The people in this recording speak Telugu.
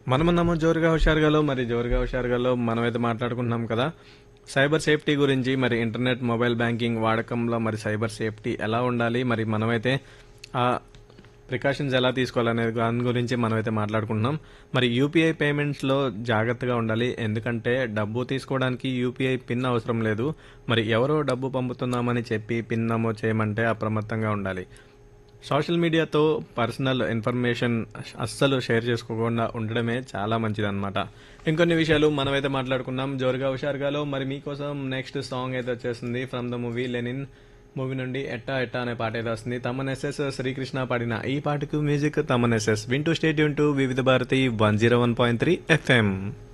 మనమున్నాము జోరుగా హుషారుగాలో మరి జోరుగా హుషారుగాలో మనమైతే మాట్లాడుకుంటున్నాం కదా సైబర్ సేఫ్టీ గురించి మరి ఇంటర్నెట్ మొబైల్ బ్యాంకింగ్ వాడకంలో మరి సైబర్ సేఫ్టీ ఎలా ఉండాలి మరి మనమైతే ఆ ప్రికాషన్స్ ఎలా తీసుకోవాలనే దాని గురించి మనమైతే మాట్లాడుకుంటున్నాం మరి యూపీఐ పేమెంట్స్లో జాగ్రత్తగా ఉండాలి ఎందుకంటే డబ్బు తీసుకోవడానికి యూపీఐ పిన్ అవసరం లేదు మరి ఎవరో డబ్బు పంపుతున్నామని చెప్పి పిన్ నమోదు చేయమంటే అప్రమత్తంగా ఉండాలి సోషల్ మీడియాతో పర్సనల్ ఇన్ఫర్మేషన్ అస్సలు షేర్ చేసుకోకుండా ఉండడమే చాలా మంచిదన్నమాట ఇంకొన్ని విషయాలు మనమైతే మాట్లాడుకున్నాం జోరుగా హుషారుగాలో మరి మీకోసం నెక్స్ట్ సాంగ్ అయితే వచ్చేసింది from the movie Lenin movie నుండి ఎట్టా ఎట్టా అనే పాట అయితే వస్తుంది తమన్ ఎస్ఎస్ శ్రీకృష్ణ పాడిన ఈ పాటకు మ్యూజిక్ తమన్ ఎస్ఎస్ వింటూ stay tuned to Vividh Bharati one zero one point three FM